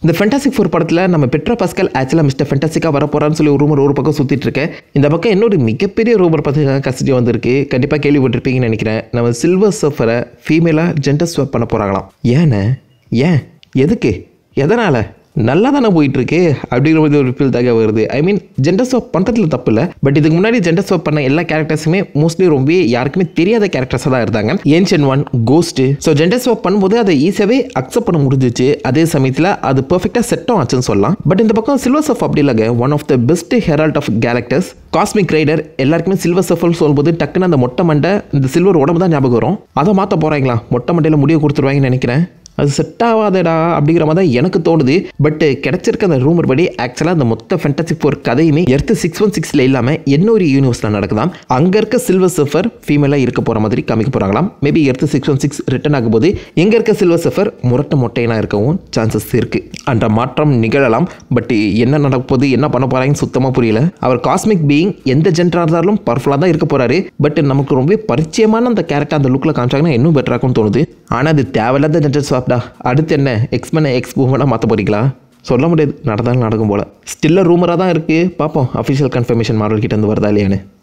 இந்த fantastic four படத்தில் நம்ம பெட்ரா பாஸ்கல் ஆக்சுவலாக மிஸ்டர் ஃபென்டாசிக்காக வர போகிறான்னு சொல்லி ஒரு ரூமர் ஒரு பக்கம் சுற்றிட்டு இருக்கேன் இந்த பக்கம் இன்னொரு மிகப்பெரிய ரூமர் பார்த்தீங்கன்னா கசிட்டி வந்திருக்கு கண்டிப்பாக கேள்விப்பட்டிருப்பீங்கன்னு நினைக்கிறேன் நம்ம சில்வர் சஃபரை ஃபீமேலாக ஜெண்டர் ஸ்வாப் பண்ண போகிறாங்களாம் ஏண்ணே ஏன் எதுக்கு எதனால் நல்லா தானே போயிட்டு இருக்கு அப்படிங்கிற மாதிரி ஒரு ஃபீல் தாங்க வருது ஐ மீன் ஜெண்டர் ஸ்வாப் பண்ணுறதுல தப்பு இல்லை பட் இதுக்கு முன்னாடி ஜெண்டர் ஸ்வாப் பண்ண எல்லா கேரக்டர்ஸுமே மோஸ்ட்லி ரொம்ப யாருக்குமே தெரியாத கேரக்டர்ஸாக தான் இருந்தாங்க ancient one ghost so gender swap பண்ணும்போது அதை ஈஸியாகவே அக்செப்ட் பண்ண முடிஞ்சிச்சு அதே சமயத்தில் அது பர்ஃபெக்டாக செட்டும் ஆச்சுன்னு சொல்லலாம் பட் இந்த பக்கம் சில்வர் சஃப் அப்படி இல்லைங்க one of the best herald of characters cosmic rider எல்லாருக்குமே சில்வர் சஃபல் சொல்லும்போது டக்குன்னு அந்த மொட்டை மண்டை இந்த சில்வர் உடம்பு தான் ஞாபகம் வரும் அதை மாற்ற போகிறாங்களா மொட்டை மண்டையில் முடிவு கொடுத்துருவாங்கன்னு நினைக்கிறேன் அது செட் ஆகாதடா அப்படிங்கிற மாதிரி தான் எனக்கு தோணுது பட் கிடைச்சிருக்க அந்த ரூமர் படி ஆக்சுவலாக அந்த மொத்த ஃபென்டாசிக் ஃபோர் கதையுமே எர்த்து சிக்ஸ் ஒன் சிக்ஸில் இல்லாமல் இன்னொரு யூனிவர்ஸில் நடக்குதாம் அங்கே இருக்க சில்வர் சஃபர் ஃபீமேலாக இருக்க போகிற மாதிரி காமிக்க போகிறாங்களாம் maybe earth six one six return ஆகும்போது எங்கே இருக்க சில்வர் சஃபர் முரட்ட மொட்டையனாக இருக்கவும் சான்சஸ் இருக்குது அந்த மாற்றம் நிகழலாம் பட் என்ன நடக்க போகுது என்ன பண்ண போகிறாங்கன்னு சுத்தமாக புரியல அவர் காஸ்மிக் பீயிங் எந்த ஜென்டராக இருந்தாலும் பவர்ஃபுல்லாக தான் இருக்க போகிறாரு பட் நமக்கு ரொம்ப பரிச்சயமான அந்த கேரக்டர் அந்த லுக்கில் காமிச்சாங்கன்னா இன்னும் பெட்டராகும்னு தோணுது ஆனால் அது தேவையில்லாத ஜென்டர் ஸ்வாப்டா அடுத்து என்ன எக்ஸ்மென் எக்ஸ் பூமெல்லாம் மாற்ற போறீங்களா சொல்ல முடியாது நடந்தாலும் நடக்கும் போல் ஸ்டில்ல ரூமராக தான் இருக்குது பார்ப்போம் அஃபிஷியல் கன்ஃபர்மேஷன் மாடல் கிட்ட இருந்து வருதா இல்லையான்னு